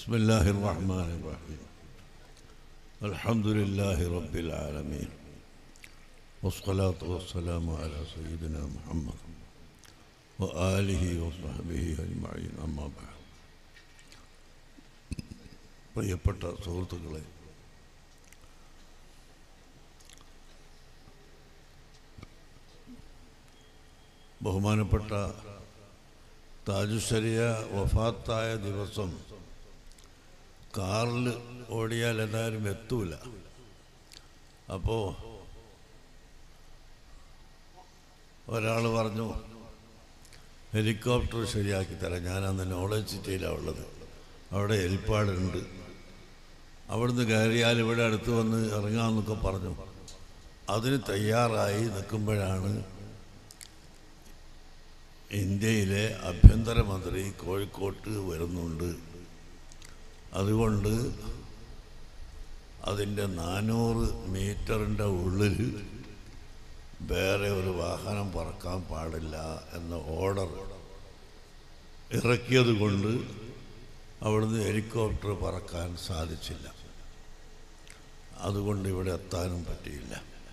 بسم الله الرحمن الرحيم الحمد لله رب العالمين والصلاة والسلام على سيدنا محمد وآله وصحبه أجمعين أما بعد പ്രിയപ്പെട്ട സുഹൃത്തുക്കളെ ബഹുമാനപ്പെട്ട താജുശരിയ വഫാത്തായ ദിവസം കാറിൽ ഓടിയാൽ എല്ലാവരും എത്തൂല അപ്പോൾ ഒരാൾ പറഞ്ഞു ഹെലികോപ്റ്റർ ശരിയാക്കി തരാം ഞാനന്ന് നോളജ് സിറ്റിയിലാണ് ഉള്ളത് അവിടെ ഹെലിപ്പാടുണ്ട് അവിടുന്ന് കയറിയാൽ ഇവിടെ അടുത്ത് വന്ന് ഇറങ്ങാമെന്നൊക്കെ പറഞ്ഞു അതിന് തയ്യാറായി നിൽക്കുമ്പോഴാണ് ഇന്ത്യയിലെ ആഭ്യന്തരമന്ത്രി കോഴിക്കോട്ട് വരുന്നുണ്ട് അതുകൊണ്ട് അതിൻ്റെ നാനൂറ് മീറ്ററിൻ്റെ ഉള്ളിൽ വേറെ ഒരു വാഹനം പറക്കാൻ പാടില്ല എന്ന ഓർഡർ ഇറക്കിയത് കൊണ്ട് അവിടുന്ന് ഹെലികോപ്റ്റർ പറക്കാൻ സാധിച്ചില്ല അതുകൊണ്ട് ഇവിടെ എത്താനും പറ്റിയില്ല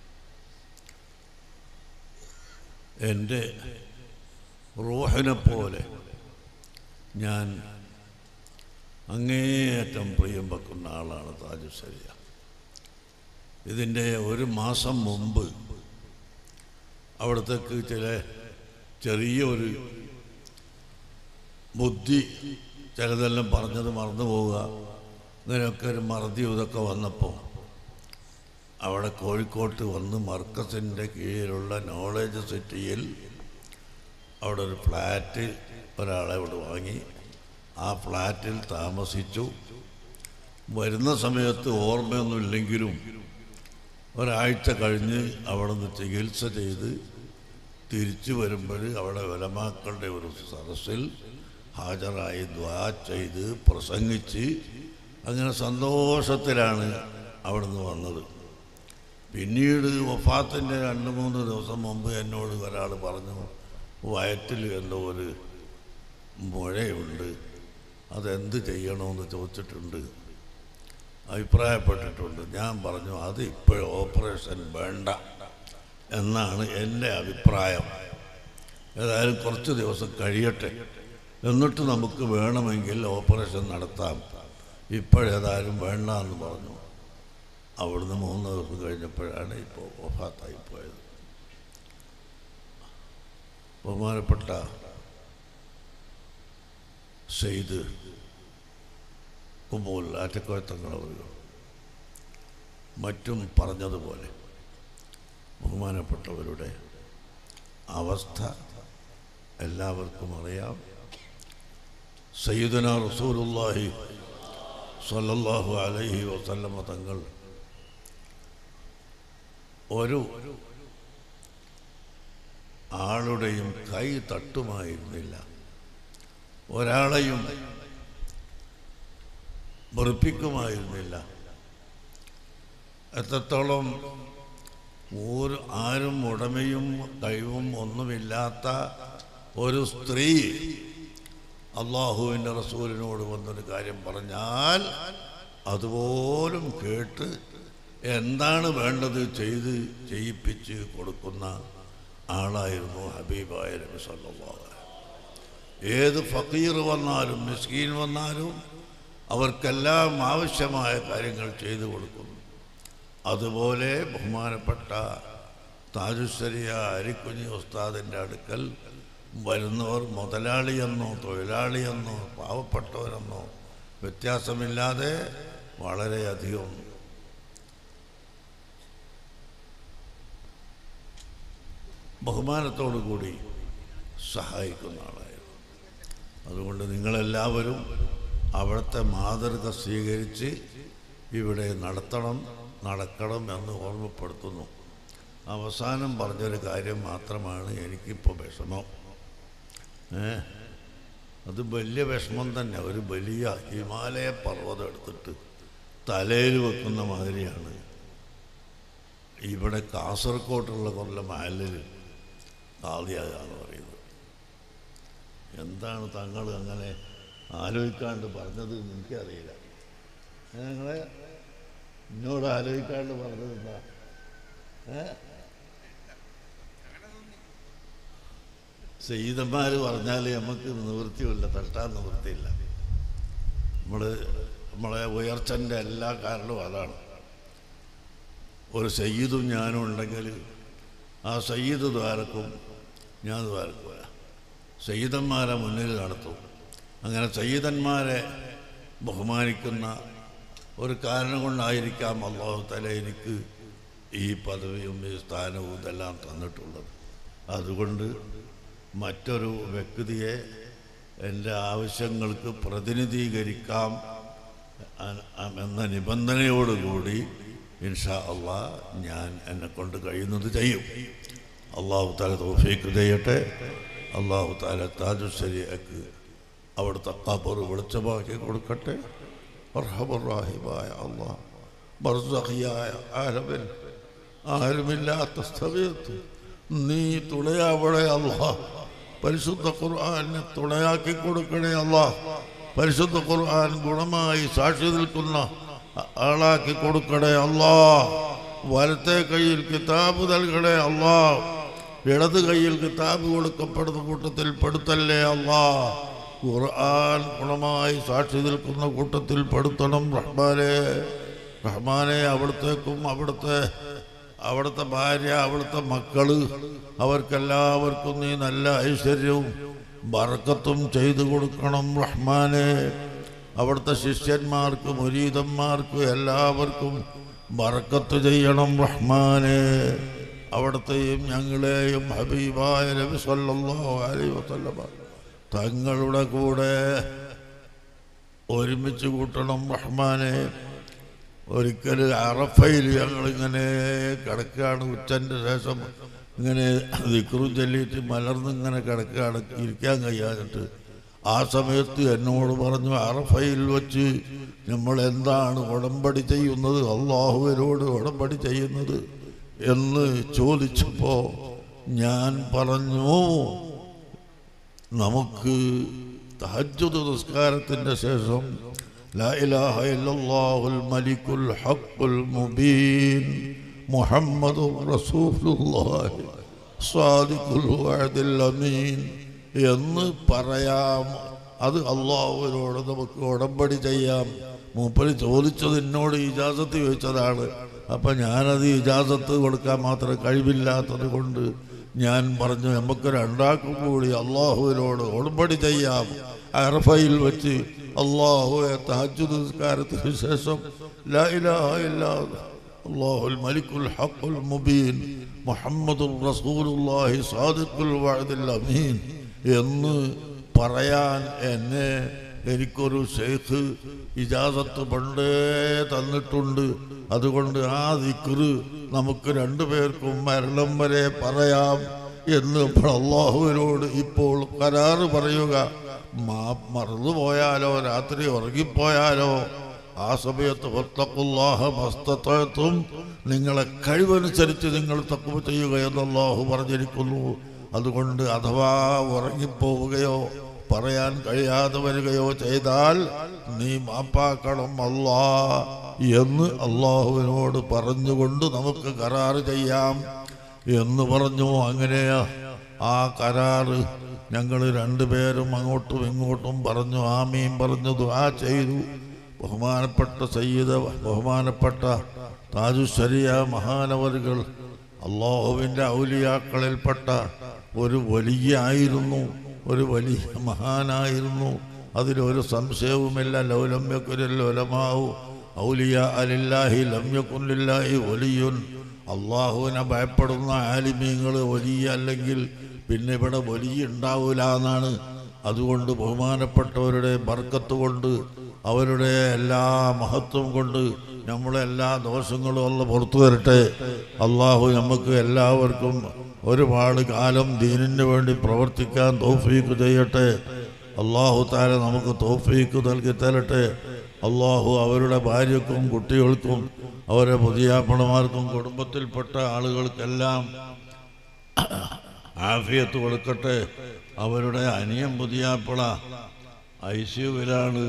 എൻ്റെ റൂഹിനെ പോലെ ഞാൻ അങ്ങേയറ്റം പ്രിയം വെക്കുന്ന ആളാണ് താജുസരിയ ഇതിൻ്റെ ഒരു മാസം മുമ്പ് അവിടത്തേക്ക് ചില ചെറിയ ഒരു ബുദ്ധി ചിലതെല്ലാം പറഞ്ഞത് മറന്നു പോവുക ഇങ്ങനെയൊക്കെ ഒരു മറതി ഇതൊക്കെ വന്നപ്പോൾ അവിടെ കോഴിക്കോട്ട് വന്ന് മർക്കസിൻ്റെ കീഴിലുള്ള നോളേജ് സിറ്റിയിൽ അവിടെ ഒരു ഫ്ലാറ്റ് ഒരാളെ ഇവിടെ വാങ്ങി ആ ഫ്ലാറ്റിൽ താമസിച്ചു വരുന്ന സമയത്ത് ഓർമ്മയൊന്നുമില്ലെങ്കിലും ഒരാഴ്ച കഴിഞ്ഞ് അവിടെ നിന്ന് ചികിത്സ ചെയ്ത് തിരിച്ചു വരുമ്പോൾ അവിടെ വിലമാക്കളുടെ ഒരു സദസ്സിൽ ഹാജരായി ദ്വാ ചെയ്ത് പ്രസംഗിച്ച് അങ്ങനെ സന്തോഷത്തിലാണ് അവിടെ നിന്ന് വന്നത് പിന്നീട് വഫാത്തിൻ്റെ രണ്ട് മൂന്ന് ദിവസം മുമ്പ് എന്നോട് ഒരാൾ പറഞ്ഞു വയറ്റിൽ എന്തോ ഒരു മുഴയുണ്ട് അതെന്ത് ചെയ്യണമെന്ന് ചോദിച്ചിട്ടുണ്ട് അഭിപ്രായപ്പെട്ടിട്ടുണ്ട് ഞാൻ പറഞ്ഞു അത് ഇപ്പോഴും ഓപ്പറേഷൻ വേണ്ട എന്നാണ് എൻ്റെ അഭിപ്രായം ഏതായാലും കുറച്ച് ദിവസം കഴിയട്ടെ എന്നിട്ട് നമുക്ക് വേണമെങ്കിൽ ഓപ്പറേഷൻ നടത്താം ഇപ്പോഴേതായാലും വേണ്ട എന്ന് പറഞ്ഞു അവിടുന്ന് മൂന്ന് ദിവസം കഴിഞ്ഞപ്പോഴാണ് ഇപ്പോൾ ഒഫാത്തായി പോയത് ബഹുമാനപ്പെട്ട സെയ്ത് കുമ്പോൾ ആറ്റക്കോയത്തങ്ങളവർ മറ്റും പറഞ്ഞതുപോലെ ബഹുമാനപ്പെട്ടവരുടെ അവസ്ഥ എല്ലാവർക്കും അറിയാം സയ്യിദന റസൂലുല്ലാഹി സ്വല്ലല്ലാഹു അലൈഹി വസല്ലമ തങ്ങൾ ഒരു ആളുടെയും കൈ തട്ടുമായിരുന്നില്ല ഒരാളെയും വെറുപ്പിക്കുമായിരുന്നില്ല എത്രത്തോളം ഒരു ആരും ഉടമയും കഴിവും ഒന്നുമില്ലാത്ത ഒരു സ്ത്രീ അള്ളാഹുവിൻ്റെ റസൂലിനോട് വന്നൊരു കാര്യം പറഞ്ഞാൽ അതുപോലും കേട്ട് എന്താണ് വേണ്ടത് ചെയ്ത് ചെയ്യിപ്പിച്ച് കൊടുക്കുന്ന ആളായിരുന്നു ഹബീബായ നബി സല്ലല്ലാഹു അലൈഹി ഏത് ഫക്കീർ വന്നാലും മിസ്കീൻ വന്നാലും അവർക്കെല്ലാം ആവശ്യമായ കാര്യങ്ങൾ ചെയ്തു കൊടുക്കുന്നു അതുപോലെ ബഹുമാനപ്പെട്ട താജുശ്ശേരിയ അരിക്കുഞ്ഞി ഉസ്താദിൻ്റെ അടുക്കൽ വരുന്നവർ മുതലാളിയെന്നോ തൊഴിലാളിയെന്നോ പാവപ്പെട്ടവരെന്നോ വ്യത്യാസമില്ലാതെ വളരെയധികം ബഹുമാനത്തോടു കൂടി സഹായിക്കുന്ന ആളായിരുന്നു അതുകൊണ്ട് നിങ്ങളെല്ലാവരും അവിടുത്തെ മാതൃക സ്വീകരിച്ച് ഇവിടെ നടത്തണം നടക്കണം എന്ന് ഓർമ്മപ്പെടുത്തുന്നു അവസാനം പറഞ്ഞൊരു കാര്യം മാത്രമാണ് എനിക്കിപ്പോൾ വിഷമം ഏ അത് വലിയ വിഷമം തന്നെ ഒരു വലിയ ഹിമാലയ പർവ്വതം എടുത്തിട്ട് തലയിൽ വെക്കുന്ന മാതിരിയാണ് ഇവിടെ കാസർഗോട്ടുള്ള കൊല്ലം മഹലിൽ കാതിയാകാന്ന് പറയുന്നത് എന്താണ് തങ്ങൾ അങ്ങനെ ആലോചിക്കാണ്ട് പറഞ്ഞത് എനിക്കറിയില്ല ഞങ്ങളെ എന്നോട് ആലോചിക്കാണ്ട് പറഞ്ഞത് എന്താ ഏ സയ്യിദന്മാർ പറഞ്ഞാൽ നമുക്ക് നിവൃത്തിയില്ല തട്ടാൻ നിവൃത്തിയില്ല നമ്മൾ നമ്മളെ ഉയർച്ചൻ്റെ എല്ലാ കാരണവും അതാണ് ഒരു സയ്യിദും ഞാനും ഉണ്ടെങ്കിൽ ആ സയ്യിദ് ദ്വാരക്കും ഞാൻ ദ്വാരക്കുക സയ്യിദന്മാരെ മുന്നിൽ നടത്തും അങ്ങനെ സയ്യിദന്മാരെ ബഹുമാനിക്കുന്ന ഒരു കാരണം കൊണ്ടായിരിക്കാം അള്ളാഹു തല എനിക്ക് ഈ പദവിയും ഈ സ്ഥാനവും ഇതെല്ലാം തന്നിട്ടുള്ളത് അതുകൊണ്ട് മറ്റൊരു വ്യക്തിയെ എൻ്റെ ആവശ്യങ്ങൾക്ക് പ്രതിനിധീകരിക്കാം അ- അ- എന്ന നിബന്ധനയോടുകൂടി ഇൻഷാ അള്ളാ ഞാൻ എന്നെ കൊണ്ട് കഴിയുന്നത് ചെയ്യും അള്ളാഹു താല തോഫീക്ക് ചെയ്യട്ടെ അള്ളാഹു താല താജുശരിയക്ക് അവിടുത്തെ കബർ വെളിച്ചമാക്കി കൊടുക്കട്ടെ അർഹമുറാഹിമായ അള്ളാഹ് ബർസഹിയായ ആലമിൽ ആരുമില്ലാത്ത സ്ഥലത്ത് നീ തുണയാവണേ അള്ളാഹ് പരിശുദ്ധ ഖുർആനെ തുണയാക്കി കൊടുക്കണേ അള്ളാഹ് പരിശുദ്ധ ഖുർആൻ ഗുണമായി സാക്ഷി നിൽക്കുന്ന ആ- ആളാക്കി കൊടുക്കണേ അള്ളാഹ് വലത്തെ കയ്യിൽ കിതാബ് നൽകണേ അള്ളാഹ് ഇടത് കയ്യിൽ കിതാബ് കൊടുക്കപ്പെടുന്ന കൂട്ടത്തിൽ പെടുത്തല്ലേ അള്ളാഹ് ഖുർആൻ ഗുണമായി സാക്ഷി നിൽക്കുന്ന കൂട്ടത്തിൽ പെടുത്തണം റഹ്മാനെ റഹ്മാനെ അവിടത്തേക്കും അവിടുത്തെ അവിടുത്തെ ഭാര്യ അവിടുത്തെ മക്കള് അവർക്കെല്ലാവർക്കും നീ നല്ല ഐശ്വര്യവും ബറക്കത്തും ചെയ്തു കൊടുക്കണം റഹ്മാനെ അവിടുത്തെ ശിഷ്യന്മാർക്ക് മുരീതന്മാർക്ക് എല്ലാവർക്കും ബറക്കത്ത് ചെയ്യണം റഹ്മാനെ അവിടുത്തെയും ഞങ്ങളെയും ഹബീബായ നബി സല്ലല്ലാഹു അലൈഹി വസല്ലമ തങ്ങളുടെ കൂടെ ഒരുമിച്ച് കൂട്ടണം റഹ്മാനെ ഒരിക്കൽ അറഫയിൽ ഞങ്ങളിങ്ങനെ കിടക്കുകയാണ് ഉച്ചൻ്റെ ശേഷം ഇങ്ങനെ ദിക്റും ചൊല്ലിയിട്ട് മലർന്നിങ്ങനെ കിടക്കുകയാണ് ഇരിക്കാൻ കഴിയാതിട്ട് ആ സമയത്ത് എന്നോട് പറഞ്ഞു അറഫയിൽ വെച്ച് നമ്മൾ എന്താണ് ഉടമ്പടി ചെയ്യുന്നത് അള്ളാഹുവിനോട് ഉടമ്പടി ചെയ്യുന്നത് എന്ന് ചോദിച്ചപ്പോൾ ഞാൻ പറഞ്ഞു നമുക്ക് തഹജ്ജുദ് നിസ്കാരത്തിൻ്റെ ശേഷം ലാ ഇലാഹ ഇല്ലല്ലാഹുൽ മലിക്കുൽ ഹഖുൽ മുബീൻ മുഹമ്മദുർ റസൂലുള്ളാഹി സാദിഖുൽ വഅദിൽ അമീൻ എന്ന് പറയാം അത് അള്ളാഹുവിനോട് നമുക്ക് ഉടമ്പടി ചെയ്യാം മൂപ്പര് ചോദിച്ചത് എന്നോട് ഇജാസത്ത് ചോദിച്ചതാണ് അപ്പം ഞാനത് ഇജാസത്ത് കൊടുക്കാൻ മാത്രം കഴിവില്ലാത്തത് കൊണ്ട് ഞാൻ പറഞ്ഞു നമുക്ക് രണ്ടാക്കും കൂടി അള്ളാഹുവിനോട് ഉടമ്പടി ചെയ്യാം അറഫയിൽ വെച്ച് അള്ളാഹുവെ തഹജ്ജുദ് നിസ്കാരത്തിന് ശേഷം ലാ ഇലാഹ ഇല്ലാ അള്ളാഹുൽ മലിക്കുൽ ഹഖുൽ മുബീൻ മുഹമ്മദുർ റസൂലുള്ളാഹി സാദിഖുൽ വഅദിൽ അമീൻ എന്ന് പറയാൻ എന്നെ എനിക്കൊരു ഷെയ്ഖ് ഇജാസത്ത് പണ്ടേ തന്നിട്ടുണ്ട് അതുകൊണ്ട് ആ ദിക്റ് നമുക്ക് രണ്ടുപേർക്കും മരണം വരെ പറയാം എന്ന് ഇപ്പോൾ അള്ളാഹുവിനോട് ഇപ്പോൾ കരാറ് പറയുക മാ- മറന്നുപോയാലോ രാത്രി ഉറങ്ങിപ്പോയാലോ ആ സമയത്ത് വത്തഖുല്ലാഹ മസ്തത്വത്തും നിങ്ങളെ കഴിവനുസരിച്ച് നിങ്ങൾ തക്കുവ ചെയ്യുക എന്ന് അള്ളാഹു പറഞ്ഞിരിക്കുന്നു അതുകൊണ്ട് അഥവാ ഉറങ്ങിപ്പോവുകയോ പറയാൻ കഴിയാതെ വരികയോ ചെയ്താൽ നീ മാപ്പാക്കണം അല്ലാ എന്ന് അള്ളാഹുവിനോട് പറഞ്ഞുകൊണ്ട് നമുക്ക് കരാറ് ചെയ്യാം എന്ന് പറഞ്ഞു അങ്ങനെ ആ കരാറ് ഞങ്ങൾ രണ്ടുപേരും അങ്ങോട്ടും ഇങ്ങോട്ടും പറഞ്ഞു ആമീൻ പറഞ്ഞു ദുആ ചെയ്തു ബഹുമാനപ്പെട്ട സയ്യിദ് ബഹുമാനപ്പെട്ട താജുശരിയ മഹാനവരുകൾ അള്ളാഹുവിൻ്റെ ഔലിയാക്കളിൽപ്പെട്ട ഒരു വലിയ ആയിരുന്നു ഒരു വലിയ മഹാനായിരുന്നു അതിലൊരു സംശയവുമില്ല ലൗലമ്യക്കുരല്ലൊലമാവു ഔലിയ അലില്ലാഹി ലമ്യക്കുല്ലില്ലാഹി ഒലിയുൻ അള്ളാഹുവിനെ ഭയപ്പെടുന്ന ആലിമീങ്ങൾ വലിയ അല്ലെങ്കിൽ പിന്നെ ഇവിടെ വലിയ ഉണ്ടാവില്ല എന്നാണ് അതുകൊണ്ട് ബഹുമാനപ്പെട്ടവരുടെ ബർക്കത്ത് കൊണ്ട് അവരുടെ എല്ലാ മഹത്വം കൊണ്ട് നമ്മളെ എല്ലാ ദോഷങ്ങളും അല്ല പുറത്തു തരട്ടെ അള്ളാഹു നമുക്ക് എല്ലാവർക്കും ഒരുപാട് കാലം ദീനിന് വേണ്ടി പ്രവർത്തിക്കാൻ തോഫീക്ക് ചെയ്യട്ടെ അള്ളാഹു താല നമുക്ക് തോഫീക്ക് നൽകി തരട്ടെ അള്ളാഹു അവരുടെ ഭാര്യക്കും കുട്ടികൾക്കും അവരെ പുതിയാപ്പണമാർക്കും കുടുംബത്തിൽപ്പെട്ട ആളുകൾക്കെല്ലാം ആഫിയത്ത് കൊടുക്കട്ടെ അവരുടെ അനിയം പുതിയാപ്പിള ഐ സിയുവിലാണ്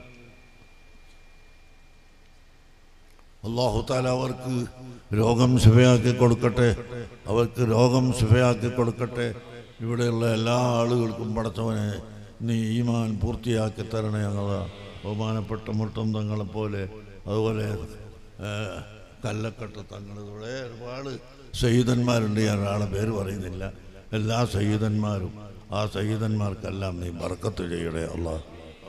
അള്ളാഹു താല അവർക്ക് രോഗം ശുഭയാക്കി കൊടുക്കട്ടെ അവർക്ക് രോഗം ശുഭയാക്കി കൊടുക്കട്ടെ ഇവിടെയുള്ള എല്ലാ ആളുകൾക്കും പടച്ചവനെ നീ ഈമാൻ പൂർത്തിയാക്കി തരണേ ഞങ്ങളെ ബഹുമാനപ്പെട്ട മുട്ടം തങ്ങളെപ്പോലെ അതുപോലെ ഏ, കല്ലക്കട്ട തങ്ങൾ ഇവിടെ ഒരുപാട് സയ്യിദന്മാരുണ്ട് ഞാൻ ഒരാളെ പേര് പറയുന്നില്ല എല്ലാ സയ്യിദന്മാരും ആ സയ്യിദന്മാർക്കെല്ലാം നീ ബർക്കത്ത് ചെയ്യണേ അള്ളാഹ്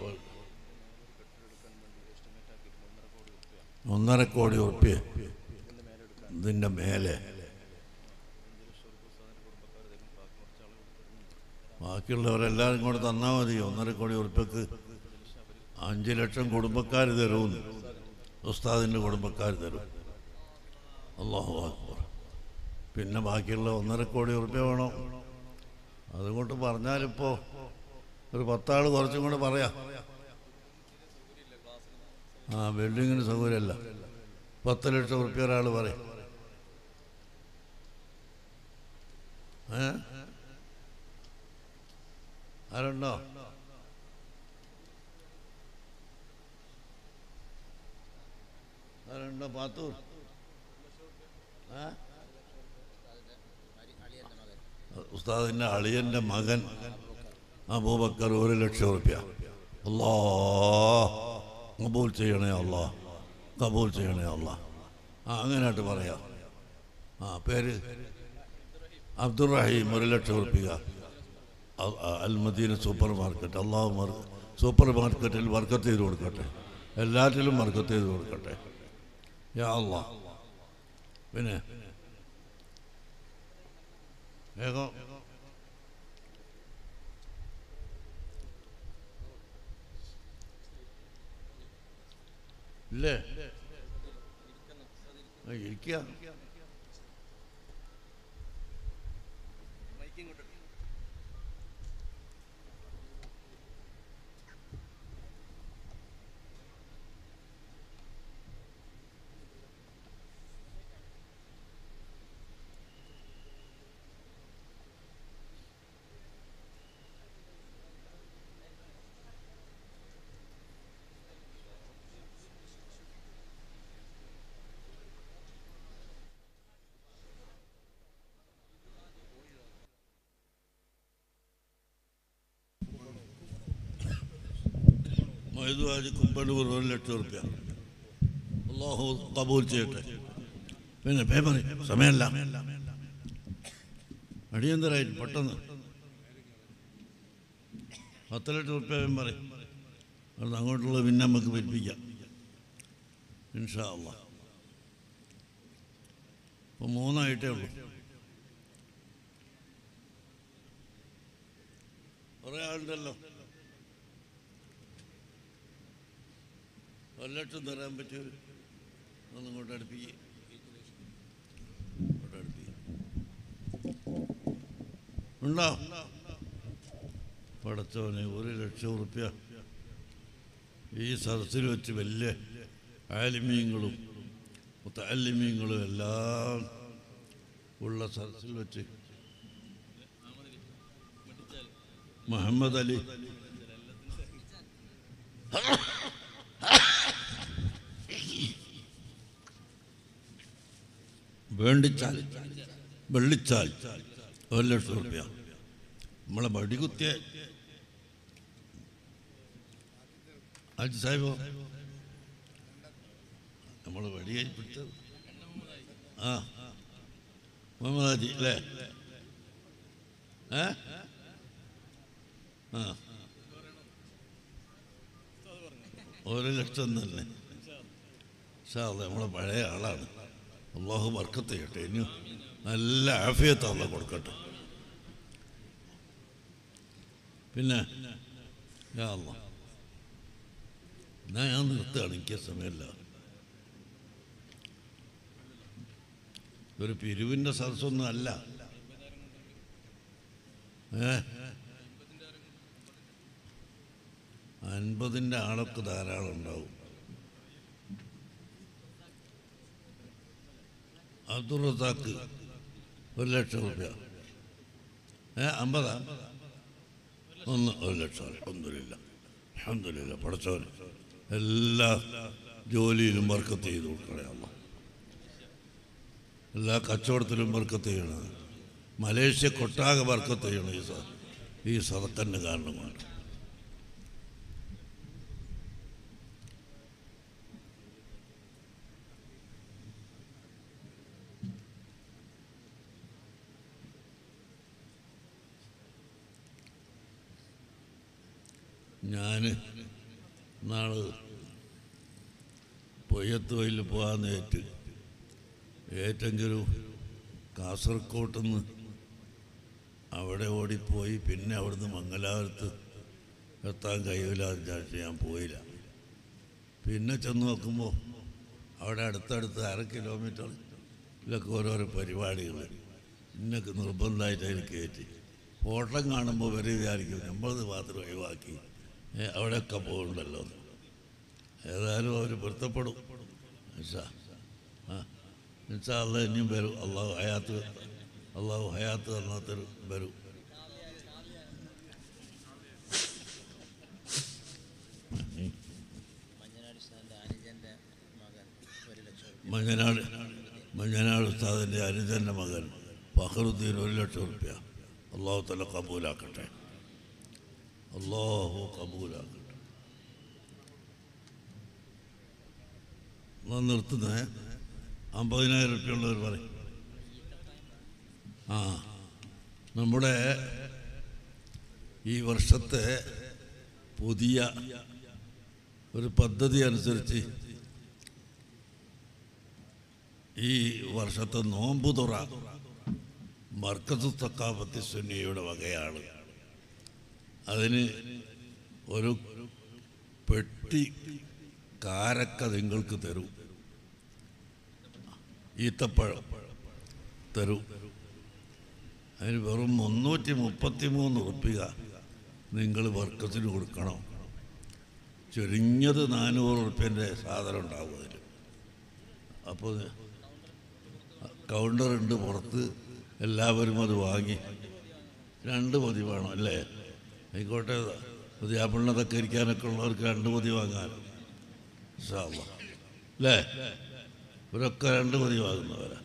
ഒന്നര കോടി ഉറുപ്പ്യ ഇതിൻ്റെ മേലെ ബാക്കിയുള്ളവരെല്ലാവരും കൂടെ തന്നാൽ മതി ഒന്നര കോടി ഉറുപ്പ്യക്ക് അഞ്ച് ലക്ഷം കുടുംബക്കാർ തരുമെന്ന് ഉസ്താദിൻ്റെ കുടുംബക്കാർ തരും അള്ളാഹു അക്ബർ പിന്നെ ബാക്കിയുള്ള ഒന്നര കോടി ഉറുപ്പ്യ വേണം അതുകൊണ്ട് പറഞ്ഞാലിപ്പോൾ ഒരു പത്താൾ കുറച്ചും കൂടെ പറയാം ആ ബിൽഡിങ്ങിന് സൗകര്യമല്ല പത്ത് ലക്ഷം ഉറുപ്പ്യ ഒരാൾ പറയും ഏ ആരുണ്ടോ ആരുണ്ടോ പാത്തൂർ ഏ ഉസ്താദിൻ്റെ അളിയൻ്റെ മകൻ അബൂബക്കർ ഒരു ലക്ഷം റുപ്യ അല്ലാ കബൂൽ ചെയ്യണേ അല്ലാ കബൂൽ ചെയ്യണേ അല്ലാ ആ അങ്ങനെയായിട്ട് പറയാം ആ പേര് അബ്ദുറഹീം ഒരു ലക്ഷം റുപ്യ അൽ മദീന സൂപ്പർ മാർക്കറ്റ് അള്ളാഹു മർ സൂപ്പർ മാർക്കറ്റിൽ വർക്കത്ത് ചെയ്ത് കൊടുക്കട്ടെ എല്ലാറ്റിലും വർക്കത്ത് ചെയ്ത് കൊടുക്കട്ടെ യാ അല്ലാ പിന്നെ വേഗം ഇല്ലേ ആ, ഇരിക്കുക മൈദുവാജി കുമ്പടൂർ ഒരു ലക്ഷം റുപ്യ അള്ളാഹു കബൂൽ ചെയ്യട്ടെ പിന്നെ പേപ്പർ സമയമല്ല അടിയന്തരായിട്ട് പെട്ടെന്ന് പത്ത് ലക്ഷം റുപ്യ പേപ്പർ അത് അങ്ങോട്ടുള്ള പിന്നെ നമുക്ക് പിരിപ്പിക്കാം ഇൻഷാ അള്ളാ ഇപ്പം മൂന്നായിട്ടേ ഉള്ളൂ കുറേ ആളുണ്ടല്ലോ ഒരു ലക്ഷം തരാൻ പറ്റിയൊരു ഒന്നും ഇങ്ങോട്ട് അടുപ്പിക്ക് ഇങ്ങോട്ട് അടുപ്പിക്ക് ഉണ്ടോ പടച്ചവനെ ഒരു ലക്ഷം ഉറുപ്യ ഈ സദസ്സിൽ വെച്ച് വലിയ ആലിമീങ്ങളും മുത്തല്ലിമീങ്ങളും എല്ലാം ഉള്ള സദസ്സിൽ വെച്ച് മുഹമ്മദ് അലി വേണ്ടിച്ചാൽ വെള്ളിച്ചാൽ ഒരു ലക്ഷം റുപ്യ നമ്മളെ വടികുത്തിയ ആജി സാഹിബോ നമ്മൾ വടിയായി പിടിച്ചത് ആ മുഹമ്മദ് ഹാജി അല്ലേ ഏ ആ ഒരു ലക്ഷം തന്നെ ഷാ നമ്മളെ പഴയ ആളാണ് അള്ളാഹു ബർക്കത്ത് ചെയ്യട്ടെ ഇനി നല്ല ആഫിയത്ത് അള്ള കൊടുക്കട്ടെ പിന്നെ യാ അല്ലാ. എന്നാ ഞാൻ നിർത്തുകയാണ് എനിക്ക് സമയമില്ല ഒരു പിരിവിൻ്റെ സദസ്സൊന്നും അല്ല ഏ അൻപതിൻ്റെ ആളൊക്കെ ധാരാളം ഉണ്ടാവും അബ്ദുൾ റസാക്ക് ഒരു ലക്ഷം റുപ്യ ഏ അമ്പതാ ഒന്ന് ഒരു ലക്ഷം ഒന്നുമില്ല അൽഹംദുലില്ലാ പഠിച്ചവൻ എല്ലാ ജോലിയിലും വർക്കത്ത് ചെയ്ത് കൊടുക്കണേ അല്ല എല്ലാ കച്ചവടത്തിലും വർക്കത്ത് ചെയ്യണം മലേഷ്യ കൊട്ടാകെ വർക്കത്ത് ചെയ്യണം ഈ സ ഈ സതക്കൻ്റെ കാരണം കൊണ്ട് ഞാൻ നാളെ പൊയ്യത്ത് വയലിൽ പോകാമെന്ന് ഏറ്റ് ഏറ്റെങ്കിലും കാസർകോട്ട് നിന്ന് അവിടെ ഓടിപ്പോയി പിന്നെ അവിടുന്ന് മംഗലാപുരത്ത് എത്താൻ കഴിയില്ലാന്ന് വിചാരിച്ച് ഞാൻ പോയില്ല പിന്നെ ചെന്ന് നോക്കുമ്പോൾ അവിടെ അടുത്തടുത്ത് അര കിലോമീറ്ററിലൊക്കെ ഓരോരോ പരിപാടികൾ ഇന്നൊക്കെ നിർബന്ധമായിട്ട് അതിൽ കയറ്റി ഫോട്ടം കാണുമ്പോൾ വരെ വിചാരിക്കും നമ്മളത് മാത്രം ഒഴിവാക്കി ഏ, അവിടെയൊക്കെ പോകുന്നുണ്ടല്ലോ എന്ന്. ഏതായാലും അവർ പൊരുത്തപ്പെടും ഇൻഷാ. ആ ഇൻഷാ അല്ല ഇനിയും വരും അള്ളാഹു ഹയാത്ത് അള്ളാഹു ഹയാത്ത് തന്നാത്തിൽ വരും മഞ്ഞനാട് ഉസ്താദിന്റെ അനുജന്റെ മകൻ ഒരു ലക്ഷം രൂപ മഞ്ഞനാട് മഞ്ഞനാട് ഉസ്താദിൻ്റെ അനുജൻ്റെ മകൻ ഫഹറുദ്ദീൻ ഒരു ലക്ഷം റുപ്യ അള്ളാഹു തല കബൂലാക്കട്ടെ അള്ളാഹു കബൂലാക്കട്ടെ എന്നാ നിർത്തുന്നേ അമ്പതിനായിരം റുപ്യ ഉള്ളവർ പറയും ആ നമ്മുടെ ഈ വർഷത്തെ പുതിയ ഒരു പദ്ധതി അനുസരിച്ച് ഈ വർഷത്തെ നോമ്പ് തുറ മർക്കത്ത് തക്കാപത്തി സുന്നിയുടെ വകയാണ് അതിന് ഒരു പെട്ടി കാരക്ക നിങ്ങൾക്ക് തരും ഈത്തപ്പഴം തരും അതിന് വെറും മുന്നൂറ്റി മുപ്പത്തി മൂന്ന് ഉറുപ്പിക നിങ്ങൾ വർക്കത്തിന് കൊടുക്കണം ചുരുങ്ങിയത് നാനൂറ് ഉറുപ്പ്യൻ്റെ സാധനം ഉണ്ടാവും അതിൽ അപ്പോൾ കൗണ്ടറുണ്ട് പുറത്ത് എല്ലാവരും അത് വാങ്ങി രണ്ട് പൊതി വേണം അല്ലേ ആയിക്കോട്ടെ പുതിയാപ്പിള്ളതൊക്കെ ഇരിക്കാനൊക്കെ ഉള്ളവർക്ക് രണ്ട് പൊതി വാങ്ങാൻ ഇൻഷാ അല്ലാ. അല്ലേ ഇവരൊക്കെ രണ്ട് പൊതി വാങ്ങുന്നവരാ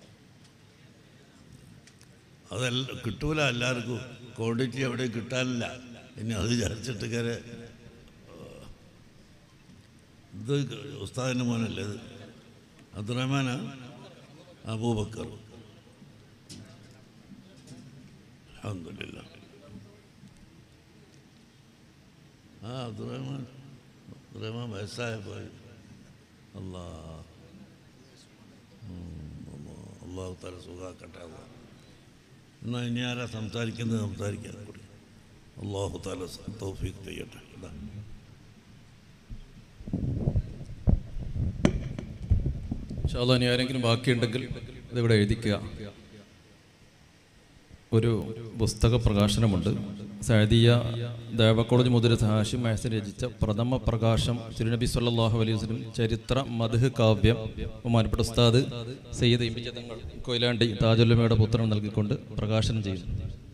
അതല്ല കിട്ടൂല എല്ലാവർക്കും ക്വാണ്ടിറ്റി എവിടെയും കിട്ടാനില്ല ഇനി അത് വിചാരിച്ചിട്ട് കയറി ഇത് ഉസ്താദിൻ്റെ മോനല്ലേ ഇത് അബ്ദുറഹ്മാനാ അബൂബക്കർ അൽഹംദുലില്ലാ ആ അബ്ദുറഹ്മാൻ അബ്ദുറഹ്മാൻ വയസ്സായ പോയി അല്ലാ അള്ളാഹു തല സുഖാക്കട്ടെ അള്ളാഹ് എന്നാൽ ഇനി ആരാ സംസാരിക്കുന്നത് സംസാരിക്കാൻ കൂടി അള്ളാഹു താല തൗഫീഖ് ചെയ്യട്ടെ ഇതാ. ഇൻഷാല്ലാ ഇനി ആരെങ്കിലും ബാക്കിയുണ്ടെങ്കിൽ ഇതിവിടെ എഴുതിക്കുക ഒരു പുസ്തക പ്രകാശനമുണ്ട് സഅദിയ ദേവ കോളേജ് മുതൽ ഹാഷിം മഹസൻ രചിച്ച പ്രഥമ പ്രകാശം തിരുനബി സല്ലല്ലാഹു അലൈഹി വസല്ലം ചരിത്ര മധു കാവ്യം ബഹുമാനപ്പെട്ട ഉസ്താദ് സയ്യിദ് ഇമിജതങ്ങൾ കൊയിലാണ്ടി താജുല്ലമയുടെ പുത്രൻ നൽകിക്കൊണ്ട് പ്രകാശനം ചെയ്യുന്നു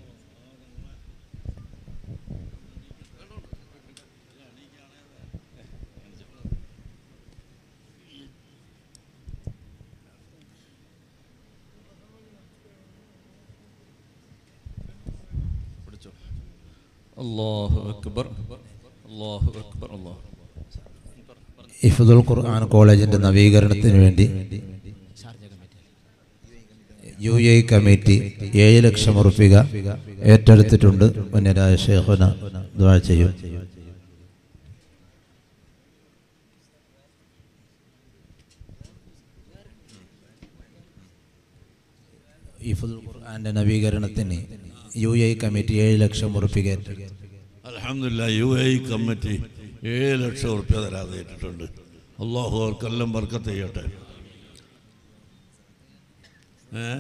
പിടിച്ചോ അല്ലാഹു അക്ബർ അല്ലാഹു അക്ബർ അല്ലാഹു ഇഫ്ദുൽ ഖുർആൻ കോളേജിന്റെ നവീകരണത്തിന് വേണ്ടി യു എ കമ്മിറ്റി ഏഴ് ലക്ഷം ഉറുപ്പിക ഏറ്റെടുത്തിട്ടുണ്ട് മുന്നരായ ഷേഖുന ദുആ ചെയ്യും ഇഫ്ദുൽ ഖുർആന്റെ നവീകരണത്തിന് യു എ കമ്മിറ്റി ഏഴ് ലക്ഷം ഉറുപ്പിക ഏറ്റെടുത്തു അൽഹംദുലില്ലാ യു എ ഇ കമ്മിറ്റി ഏഴ് ലക്ഷം ഉറുപ്പ്യ തരാതെ ഇട്ടിട്ടുണ്ട് അള്ളാഹു അവർക്കെല്ലാം ബർക്കത്ത് ചെയ്യട്ടെ ഏ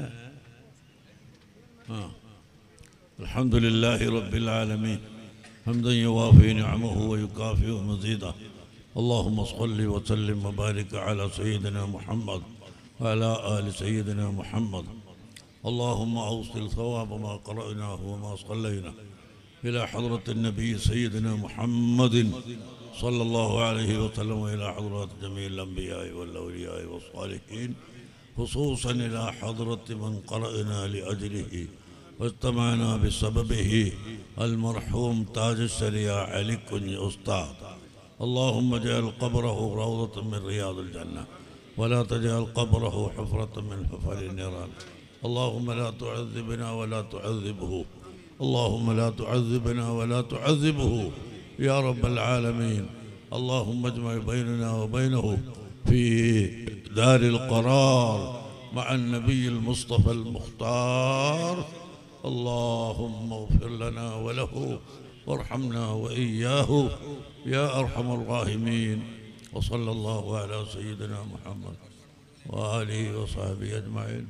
ആ الحمد لله رب العالمين حمدا يوافي نعمه ويكافئ مزيدا اللهم صل وسلم وبارك على سيدنا محمد وعلى آل سيدنا محمد اللهم أوصل ثواب ما قرأناه وما صلينا إلى حضرة النبي سيدنا محمد صلى الله عليه وسلم وإلى حضرات جميع الأنبياء والأولياء والصالحين خصوصا إلى حضرة من قرأنا لأجله واجتمعنا بسببه المرحوم تاج الشريعة علي كني أستاذ اللهم اجعل قبره روضة من رياض الجنة ولا تجعل قبره حفرة من حفر النيران اللهم لا تعذبنا ولا تعذبه اللهم لا تعذبنا ولا تعذبه يا رب العالمين اللهم اجمع بيننا وبينه في دار القرار مع النبي المصطفى المختار اللهم اغفر لنا وله وارحمنا وإياه يا أرحم الراحمين وصلى الله على سيدنا محمد وآله وصحبه أجمعين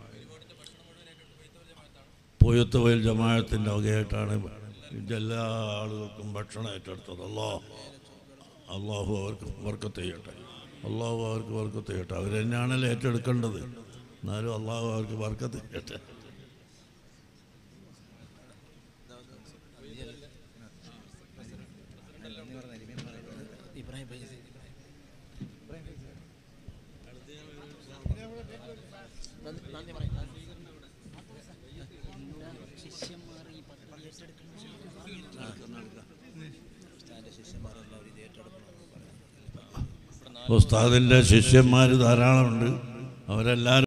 പൊയ്ത്തുവയൽ ജമാഅത്തിൻ്റെ വകയായിട്ടാണ് ഇതെല്ലാ ആളുകൾക്കും ഭക്ഷണം ഏറ്റെടുത്തത് അള്ളാഹ് അള്ളാഹു അവർക്ക് വർക്കത്ത് ചെയ്യട്ടെ അള്ളാഹു അവർക്ക് വർക്കത്ത് ചെയ്യട്ടെ അവരെന്നെയാണല്ലോ ഏറ്റെടുക്കേണ്ടത് എന്നാലും അള്ളാഹു അവർക്ക് വർക്കത്ത് ചെയ്യട്ടെ ഇബ്രാഹിം ഭായി നന്ദി നന്ദി പറയും ശിഷ്യന്മാർ ഈ പദ്ധതി ഏറ്റെടുക്കണം ഉസ്താദിന്റെ ശിഷ്യന്മാരെല്ലാവരും ഇത് ഏറ്റെടുക്കണം ഉസ്താദിൻ്റെ ശിഷ്യന്മാർ ധാരാളമുണ്ട് അവരെല്ലാവരും